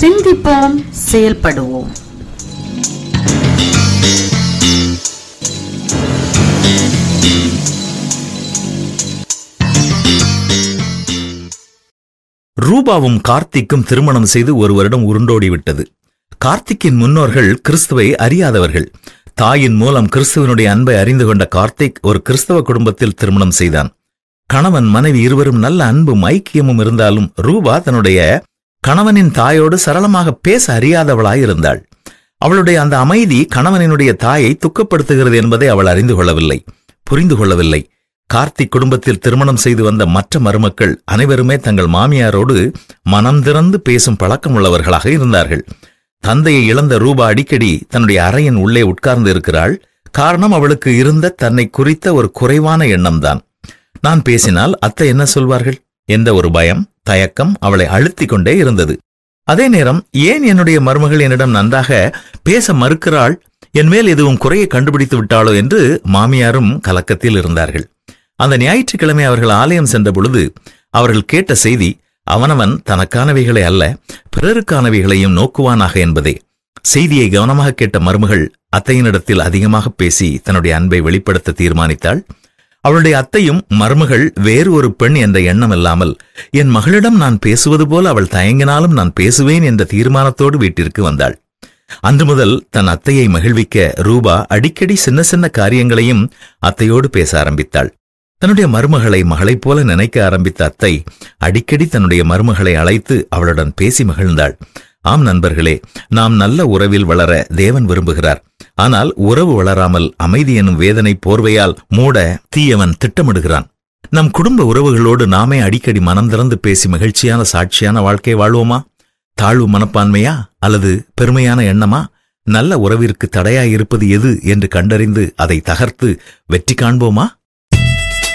சிந்திப்போம் செயல்படுவோம் ரூபாவும் கார்த்திக்கும் திருமணம் செய்து ஒரு வருடம் உருண்டோடிவிட்டது கார்த்திக்கின் முன்னோர்கள் கிறிஸ்துவை அறியாதவர்கள் தாயின் மூலம் கிறிஸ்துவனுடைய அன்பை அறிந்து கொண்ட கார்த்திக் ஒரு கிறிஸ்தவ குடும்பத்தில் திருமணம் செய்தான் கணவன் மனைவி இருவரும் நல்ல அன்பும் ஐக்கியமும் இருந்தாலும் ரூபா தன்னுடைய கணவனின் தாயோடு சரளமாக பேச அறியாதவளாயிருந்தாள் அவளுடைய அந்த அமைதி கணவனினுடைய தாயை துக்கப்படுத்துகிறது என்பதை அவள் அறிந்து கொள்ளவில்லை புரிந்து கொள்ளவில்லை கார்த்திக் குடும்பத்தில் திருமணம் செய்து வந்த மற்ற மருமக்கள் அனைவருமே தங்கள் மாமியாரோடு மனம் திறந்து பேசும் பழக்கம் உள்ளவர்களாக இருந்தார்கள் தந்தையை இழந்த ரூபா அடிக்கடி தன்னுடைய அறையின் உள்ளே உட்கார்ந்து இருக்கிறாள் காரணம் அவளுக்கு இருந்த தன்னை குறித்த ஒரு குறைவான எண்ணம்தான் நான் பேசினால் அத்தை என்ன சொல்வார்கள் என்ற ஒரு பயம் தயக்கம் அவளை அழுத்திக் கொண்டே இருந்தது அதே நேரம் ஏன் என்னுடைய மருமகள் என்னிடம் நன்றாக பேச மறுக்கிறாள் என் மேல் எதுவும் குறையை கண்டுபிடித்து விட்டாளோ என்று மாமியாரும் கலக்கத்தில் இருந்தார்கள் அந்த ஞாயிற்றுக்கிழமை அவர்கள் ஆலயம் சென்ற பொழுது அவர்கள் கேட்ட செய்தி அவனவன் தனக்கானவைகளை அல்ல பிறருக்கானவைகளையும் நோக்குவானாக என்பதே செய்தியை கவனமாக கேட்ட மருமகள் அத்தையினிடத்தில் அதிகமாக பேசி தன்னுடைய அன்பை வெளிப்படுத்த தீர்மானித்தாள் அவளுடைய அத்தையும் மருமகள் வேறு ஒரு பெண் என்ற எண்ணம் இல்லாமல் என் மகளிடம் நான் பேசுவது போல அவள் தயங்கினாலும் நான் பேசுவேன் என்ற தீர்மானத்தோடு வீட்டிற்கு வந்தாள் அன்று முதல் தன் அத்தையை மகிழ்விக்க ரூபா அடிக்கடி சின்ன சின்ன காரியங்களையும் அத்தையோடு பேச ஆரம்பித்தாள் தன்னுடைய மருமகளை மகளைப் போல நினைக்க ஆரம்பித்த அத்தை அடிக்கடி தன்னுடைய மருமகளை அழைத்து அவளுடன் பேசி மகிழ்ந்தாள் ஆம் நண்பர்களே நாம் நல்ல உறவில் வளர தேவன் விரும்புகிறார் ஆனால் உறவு வளராமல் அமைதி எனும் வேதனை போர்வையால் மூட தீயவன் திட்டமிடுகிறான் நம் குடும்ப உறவுகளோடு நாமே அடிக்கடி மனம் திறந்து பேசி மகிழ்ச்சியான சாட்சியான வாழ்க்கை வாழ்வோமா தாழ்வு மனப்பான்மையா அல்லது பெருமையான எண்ணமா நல்ல உறவிற்கு தடையாயிருப்பது எது என்று கண்டறிந்து அதை தகர்த்து வெற்றி காண்போமா